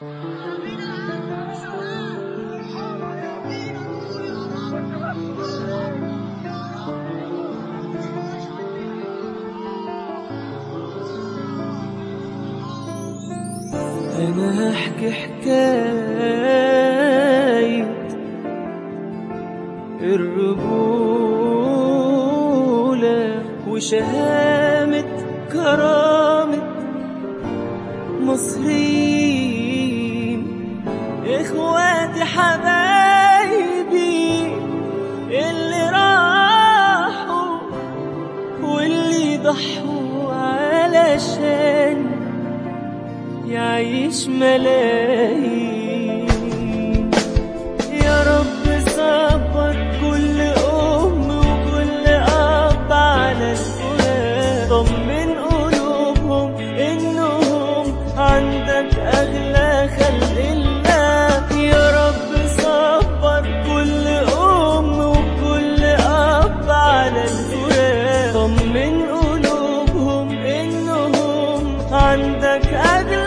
أنا أحكي حكاية الرجولة وشهامة كرامة مصريين إخواتي حبايبي اللي راحوا واللي ضحوا علشان يعيش ملايين يا رب صبر كل أم وكل أب على الفراق طمن قلوبهم إنهم عندك أغلى خلق الله يا رب صبر كل أم وكل أب على الفراق طمن قلوبهم إنهم عندك أغلى